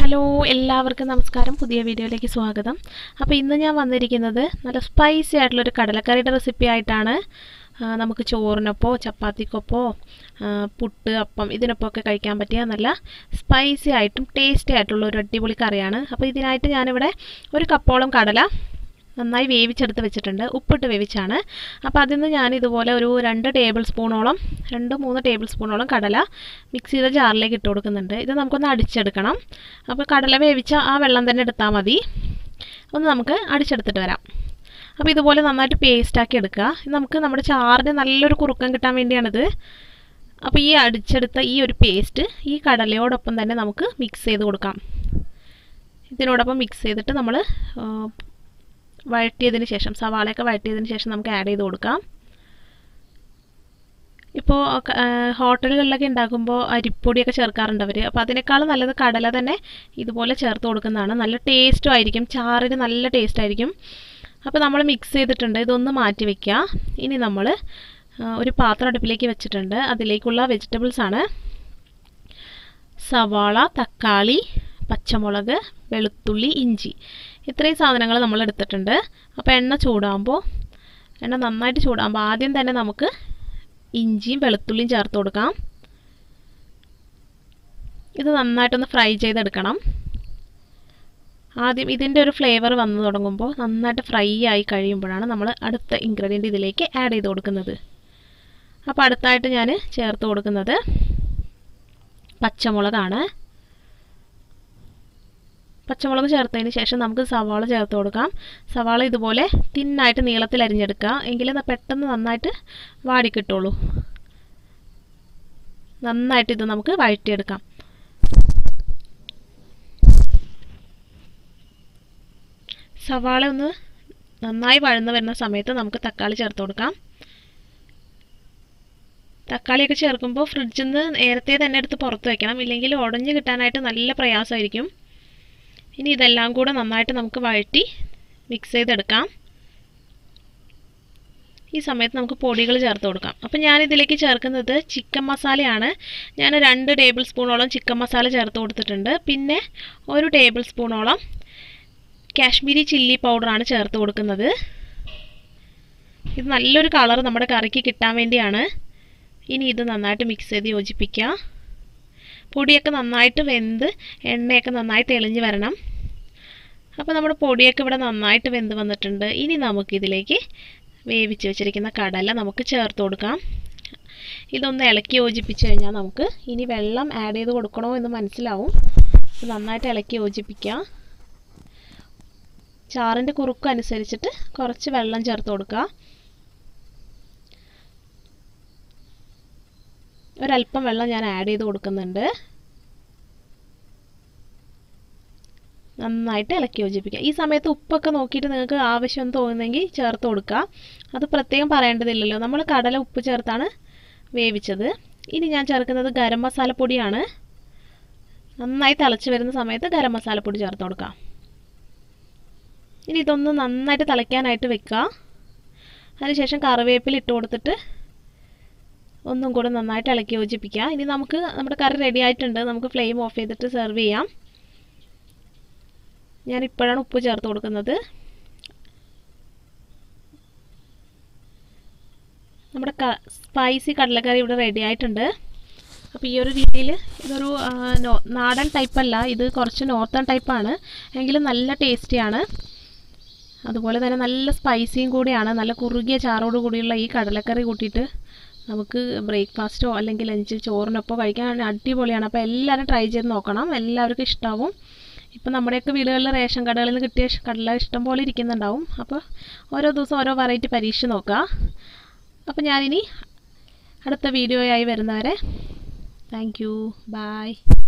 hello എല്ലാവർക്കും നമസ്കാരം പുതിയ വീഡിയോയിലേക്ക് സ്വാഗതം അപ്പോൾ ഇന്ന് ഞാൻ വന്നിരിക്കുന്നത് നല്ല സ്പൈസി ആയിട്ടുള്ളൊരു കടലക്കറിയുടെ റെസിപ്പി ആയിട്ടാണ് ആ, നമുക്ക് ചോറിനൊപ്പോ ചപ്പാത്തിക്കൊപ്പോ ആ, പുട്ട് അപ്പം ഇതിനൊപ്പം ഒക്കെ കഴിക്കാൻ പറ്റിയ നല്ല സ്പൈസി ആയിട്ടും ടേസ്റ്റി ആയിട്ടുള്ള ഒരു അടിപൊളി കറിയാണ് അപ്പോൾ ഇതിനായിട്ട് ഞാനിവിടെ ഒരു കപ്പോളം കടല നന്നായി വേവിച്ചെടുത്ത് വെച്ചിട്ടുണ്ട് ഉപ്പിട്ട് വേവിച്ചാണ് അപ്പോൾ അതിൽ നിന്ന് ഞാൻ ഇതുപോലെ ഒരു രണ്ട് ടേബിൾ സ്പൂണോളം രണ്ട് മൂന്ന് ടേബിൾ സ്പൂണോളം കടല മിക്സ് ചെയ്ത ജാറിലേക്ക് ഇട്ട് കൊടുക്കുന്നുണ്ട് ഇത് നമുക്കൊന്ന് അടിച്ചെടുക്കണം അപ്പോൾ കടല വേവിച്ച ആ വെള്ളം തന്നെ എടുത്താൽ മതി ഒന്ന് നമുക്ക് അടിച്ചെടുത്തിട്ട് വരാം അപ്പോൾ ഇതുപോലെ നന്നായിട്ട് പേസ്റ്റാക്കി എടുക്കുക ഇത് നമുക്ക് നമ്മുടെ ചാറിന് നല്ലൊരു കുറുക്കം കിട്ടാൻ വേണ്ടിയാണിത് അപ്പോൾ ഈ അടിച്ചെടുത്ത ഈ ഒരു പേസ്റ്റ് ഈ കടലയോടൊപ്പം തന്നെ നമുക്ക് മിക്സ് ചെയ്ത് കൊടുക്കാം ഇതിനോടൊപ്പം മിക്സ് ചെയ്തിട്ട് നമ്മൾ വഴറ്റിയതിന് ശേഷം സവാളയൊക്കെ വഴറ്റിയതിന് ശേഷം നമുക്ക് ആഡ് ചെയ്ത് കൊടുക്കാം ഇപ്പോൾ ഹോട്ടലുകളിലൊക്കെ ഉണ്ടാക്കുമ്പോൾ അരിപ്പൊടിയൊക്കെ ചേർക്കാറുണ്ട് അവർ അപ്പോൾ അതിനേക്കാളും നല്ലത് കടല തന്നെ ഇതുപോലെ ചേർത്ത് കൊടുക്കുന്നതാണ് നല്ല ടേസ്റ്റും ആയിരിക്കും ചാറിന് നല്ല ടേസ്റ്റ് ആയിരിക്കും അപ്പോൾ നമ്മൾ മിക്സ് ചെയ്തിട്ടുണ്ട് ഇതൊന്ന് മാറ്റി വെക്കുക ഇനി നമ്മൾ ഒരു പാത്രം അടുപ്പിലേക്ക് വെച്ചിട്ടുണ്ട് അതിലേക്കുള്ള വെജിറ്റബിൾസ് ആണ് സവാള തക്കാളി പച്ചമുളക് വെളുത്തുള്ളി ഇഞ്ചി ഇത്രയും സാധനങ്ങൾ നമ്മൾ എടുത്തിട്ടുണ്ട് അപ്പോൾ എണ്ണ ചൂടാകുമ്പോൾ എണ്ണ നന്നായിട്ട് ചൂടാകുമ്പോൾ ആദ്യം തന്നെ നമുക്ക് ഇഞ്ചിയും വെളുത്തുള്ളിയും ചേർത്ത് കൊടുക്കാം ഇത് നന്നായിട്ടൊന്ന് ഫ്രൈ ചെയ്തെടുക്കണം ആദ്യം ഇതിൻ്റെ ഒരു ഫ്ലേവർ വന്നു തുടങ്ങുമ്പോൾ നന്നായിട്ട് ഫ്രൈ ആയി കഴിയുമ്പോഴാണ് നമ്മൾ അടുത്ത ഇൻഗ്രീഡിയൻ്റ് ഇതിലേക്ക് ആഡ് ചെയ്ത് കൊടുക്കുന്നത് അപ്പോൾ അടുത്തായിട്ട് ഞാൻ ചേർത്ത് കൊടുക്കുന്നത് പച്ചമുളകാണ് പച്ചമുളക് ചേർത്തതിന് ശേഷം നമുക്ക് സവാള ചേർത്ത് കൊടുക്കാം സവാള ഇതുപോലെ തിന്നായിട്ട് നീളത്തിൽ അരിഞ്ഞെടുക്കുക എങ്കിലും പെട്ടെന്ന് നന്നായിട്ട് വാടിക്കിട്ടുള്ളൂ നന്നായിട്ട് ഇത് നമുക്ക് വഴറ്റിയെടുക്കാം സവാള ഒന്ന് നന്നായി വഴന്ന് വരുന്ന സമയത്ത് നമുക്ക് തക്കാളി ചേർത്ത് കൊടുക്കാം തക്കാളിയൊക്കെ ചേർക്കുമ്പോൾ ഫ്രിഡ്ജിൽ നിന്ന് നേരത്തെ തന്നെ എടുത്ത് പുറത്ത് വെക്കണം ഇല്ലെങ്കിൽ ഉടഞ്ഞു കിട്ടാനായിട്ട് നല്ല പ്രയാസമായിരിക്കും ഇനി ഇതെല്ലാം കൂടെ നന്നായിട്ട് നമുക്ക് വഴറ്റി മിക്സ് ചെയ്തെടുക്കാം ഈ സമയത്ത് നമുക്ക് പൊടികൾ ചേർത്ത് കൊടുക്കാം അപ്പം ഞാനിതിലേക്ക് ചേർക്കുന്നത് ചിക്കൻ മസാലയാണ് ഞാൻ രണ്ട് ടേബിൾ സ്പൂണോളം ചിക്കൻ മസാല ചേർത്ത് കൊടുത്തിട്ടുണ്ട് പിന്നെ ഒരു ടേബിൾ സ്പൂണോളം കാശ്മീരി ചില്ലി പൗഡറാണ് ചേർത്ത് കൊടുക്കുന്നത് ഇത് നല്ലൊരു കളർ നമ്മുടെ കറിക്ക് കിട്ടാൻ വേണ്ടിയാണ് ഇനി ഇത് നന്നായിട്ട് മിക്സ് ചെയ്ത് യോജിപ്പിക്കുക പൊടിയൊക്കെ നന്നായിട്ട് വെന്ത് എണ്ണയൊക്കെ നന്നായി തെളിഞ്ഞ് വരണം അപ്പോൾ നമ്മുടെ പൊടിയൊക്കെ ഇവിടെ നന്നായിട്ട് വെന്ത് വന്നിട്ടുണ്ട് ഇനി നമുക്കിതിലേക്ക് വേവിച്ച് വെച്ചിരിക്കുന്ന കടല നമുക്ക് ചേർത്ത് കൊടുക്കാം ഇതൊന്ന് ഇളക്കി യോജിപ്പിച്ച് കഴിഞ്ഞാൽ നമുക്ക് ഇനി വെള്ളം ആഡ് ചെയ്ത് കൊടുക്കണോ എന്ന് മനസ്സിലാവും നന്നായിട്ട് ഇളക്കി യോജിപ്പിക്കുക ചാറിൻ്റെ കുറുക്ക് അനുസരിച്ചിട്ട് കുറച്ച് വെള്ളം ചേർത്ത് കൊടുക്കുക ഒരല്പം വെള്ളം ഞാൻ ആഡ് ചെയ്ത് കൊടുക്കുന്നുണ്ട് നന്നായിട്ട് ഇളക്കി യോജിപ്പിക്കുക ഈ സമയത്ത് ഉപ്പൊക്കെ നോക്കിയിട്ട് നിങ്ങൾക്ക് ആവശ്യം തോന്നുന്നെങ്കിൽ ചേർത്ത് കൊടുക്കുക അത് പ്രത്യേകം പറയേണ്ടതില്ലല്ലോ നമ്മൾ കടല ഉപ്പ് ചേർത്താണ് വേവിച്ചത് ഇനി ഞാൻ ചേർക്കുന്നത് ഗരം മസാലപ്പൊടിയാണ് നന്നായി തിളച്ച് വരുന്ന സമയത്ത് ഗരം മസാലപ്പൊടി ചേർത്ത് കൊടുക്കാം ഇനി ഇതൊന്ന് നന്നായിട്ട് തിളയ്ക്കാനായിട്ട് വെക്കുക അതിനുശേഷം കറിവേപ്പില ഇട്ട് കൊടുത്തിട്ട് ഒന്നും കൂടെ നന്നായിട്ട് ഇളക്കി യോജിപ്പിക്കുക ഇനി നമുക്ക് നമ്മുടെ കറി റെഡി ആയിട്ടുണ്ട് നമുക്ക് ഫ്ലെയിം ഓഫ് ചെയ്തിട്ട് സെർവ് ചെയ്യാം ഞാൻ ഇപ്പോഴാണ് ഉപ്പ് ചേർത്ത് കൊടുക്കുന്നത് നമ്മുടെ സ്പൈസി കടലക്കറി ഇവിടെ റെഡി ആയിട്ടുണ്ട് അപ്പോൾ ഈ ഒരു രീതിയിൽ ഇതൊരു നാടൻ ടൈപ്പല്ല ഇത് കുറച്ച് നോർത്തേൺ ടൈപ്പാണ് എങ്കിലും നല്ല ടേസ്റ്റിയാണ് അതുപോലെ തന്നെ നല്ല സ്പൈസിയും കൂടിയാണ് നല്ല കുറുകിയ ചാറോട് കൂടിയുള്ള ഈ കടലക്കറി കൂട്ടിയിട്ട് നമുക്ക് ബ്രേക്ക്ഫാസ്റ്റോ അല്ലെങ്കിൽ ലഞ്ച് ചോറിനൊപ്പം കഴിക്കാൻ അടിപൊളിയാണ് അപ്പോൾ എല്ലാവരും ട്രൈ ചെയ്ത് നോക്കണം എല്ലാവർക്കും ഇഷ്ടമാവും ഇപ്പം നമ്മുടെയൊക്കെ വീടുകളിൽ റേഷൻ കടകളിൽ നിന്ന് കിട്ടിയ കടല ഇഷ്ടം പോലെ ഇരിക്കുന്നുണ്ടാവും അപ്പോൾ ഓരോ ദിവസം ഓരോ വെറൈറ്റി പരീക്ഷിച്ച് നോക്കുക അപ്പോൾ ഞാനിനി അടുത്ത വീഡിയോയായി വരുന്നവരെ താങ്ക് യു ബായ്